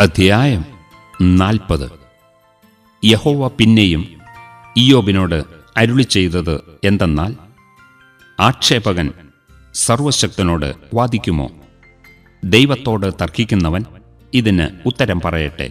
അധ്യായം നാൽപ്പത് യഹോവ പിന്നെയും ഇയോബിനോട് അരുളി ചെയ്തത് എന്തെന്നാൽ ആക്ഷേപകൻ സർവശക്തനോട് വാദിക്കുമോ ദൈവത്തോട് തർക്കിക്കുന്നവൻ ഇതിന് ഉത്തരം പറയട്ടെ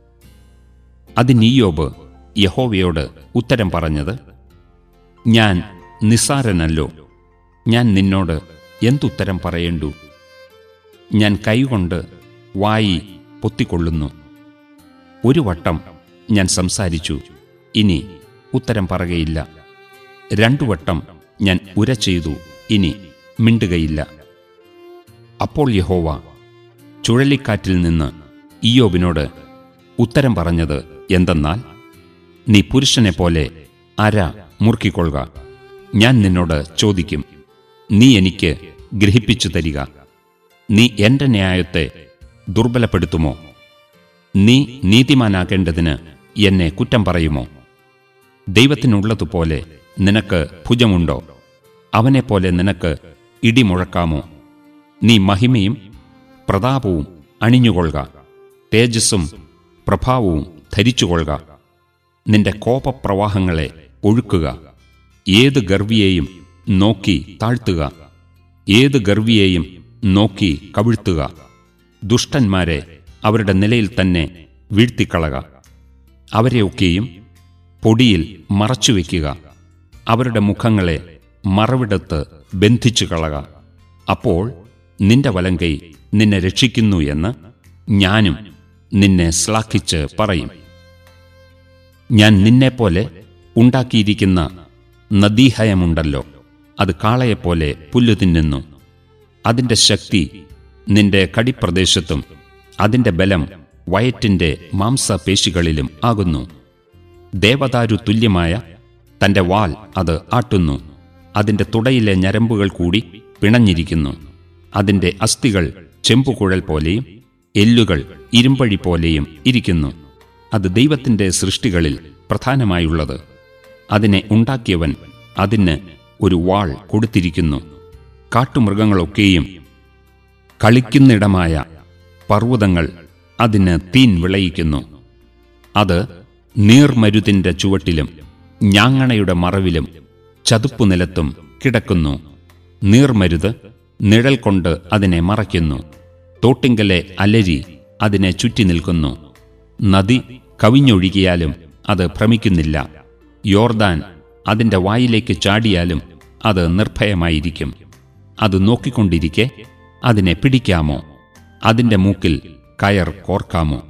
അതിന് ഇയോബ് യഹോവയോട് ഉത്തരം പറഞ്ഞത് ഞാൻ നിസ്സാരനല്ലോ ഞാൻ നിന്നോട് എന്തുത്തരം പറയേണ്ടു ഞാൻ കൈകൊണ്ട് വായി പൊത്തിക്കൊള്ളുന്നു ഒരു വട്ടം ഞാൻ സംസാരിച്ചു ഇനി ഉത്തരം പറകയില്ല രണ്ടു വട്ടം ഞാൻ ഉര ചെയ്തു ഇനി മിണ്ടുകയില്ല അപ്പോൾ യഹോവ ചുഴലിക്കാറ്റിൽ നിന്ന് ഇയോബിനോട് ഉത്തരം പറഞ്ഞത് എന്തെന്നാൽ നീ പുരുഷനെ പോലെ അര മുറുക്കിക്കൊള്ളുക ഞാൻ നിന്നോട് ചോദിക്കും നീ എനിക്ക് ഗ്രഹിപ്പിച്ചു തരിക നീ എന്റെ ന്യായത്തെ ദുർബലപ്പെടുത്തുമോ നീ നീതിമാനാകേണ്ടതിന് എന്നെ കുറ്റം പറയുമോ ദൈവത്തിനുള്ളതുപോലെ നിനക്ക് ഭുജമുണ്ടോ അവനെപ്പോലെ നിനക്ക് ഇടിമുഴക്കാമോ നീ മഹിമയും പ്രതാപവും അണിഞ്ഞുകൊള്ളുക തേജസ്സും പ്രഭാവവും ധരിച്ചുകൊള്ളുക നിന്റെ കോപപ്രവാഹങ്ങളെ ഒഴുക്കുക ഏത് ഗർവിയെയും നോക്കി താഴ്ത്തുക ഏത് ഗർവിയെയും നോക്കി കവിഴ്ത്തുക ദുഷ്ടന്മാരെ അവരുടെ നിലയിൽ തന്നെ വീഴ്ത്തിക്കളക അവരെയൊക്കെയും പൊടിയിൽ മറച്ചുവെക്കുക അവരുടെ മുഖങ്ങളെ മറവിടത്ത് ബന്ധിച്ചു കളക അപ്പോൾ നിന്റെ വലങ്കൈ നിന്നെ രക്ഷിക്കുന്നു എന്ന് ഞാനും നിന്നെ ശ്ലാഘിച്ച് പറയും ഞാൻ നിന്നെപ്പോലെ ഉണ്ടാക്കിയിരിക്കുന്ന നദീഹയമുണ്ടല്ലോ അത് കാളയെപ്പോലെ പുല്ലു തിന്നുന്നു അതിന്റെ ശക്തി നിന്റെ കടിപ്രദേശത്തും അതിന്റെ ബലം വയറ്റിന്റെ മാംസപേശികളിലും ആകുന്നു ദേവദാരു തുല്യമായ തന്റെ വാൽ അത് ആട്ടുന്നു അതിന്റെ തുടയിലെ ഞരമ്പുകൾ കൂടി പിണഞ്ഞിരിക്കുന്നു അതിന്റെ അസ്ഥികൾ ചെമ്പുകുഴൽ പോലെയും എല്ലുകൾ ഇരുമ്പഴി പോലെയും ഇരിക്കുന്നു അത് ദൈവത്തിന്റെ സൃഷ്ടികളിൽ പ്രധാനമായുള്ളത് അതിനെ ഉണ്ടാക്കിയവൻ അതിന് ഒരു വാൾ കൊടുത്തിരിക്കുന്നു കാട്ടുമൃഗങ്ങളൊക്കെയും കളിക്കുന്നിടമായ പർവ്വതങ്ങൾ അതിന് തീൻ വിളയിക്കുന്നു അത് നീർമരുതിന്റെ ചുവട്ടിലും ഞാങ്ങണയുടെ മറവിലും ചതുപ്പുനിലത്തും കിടക്കുന്നു നീർമരുത് നിഴൽ കൊണ്ട് അതിനെ മറയ്ക്കുന്നു തോട്ടിങ്കലെ അലരി അതിനെ ചുറ്റി നിൽക്കുന്നു നദി കവിഞ്ഞൊഴുകിയാലും അത് ഭ്രമിക്കുന്നില്ല യോർദാൻ അതിന്റെ വായിലേക്ക് ചാടിയാലും അത് നിർഭയമായിരിക്കും അത് നോക്കിക്കൊണ്ടിരിക്കെ അതിനെ പിടിക്കാമോ അതിന്റെ മൂക്കിൽ കയർ കോർക്കാമോ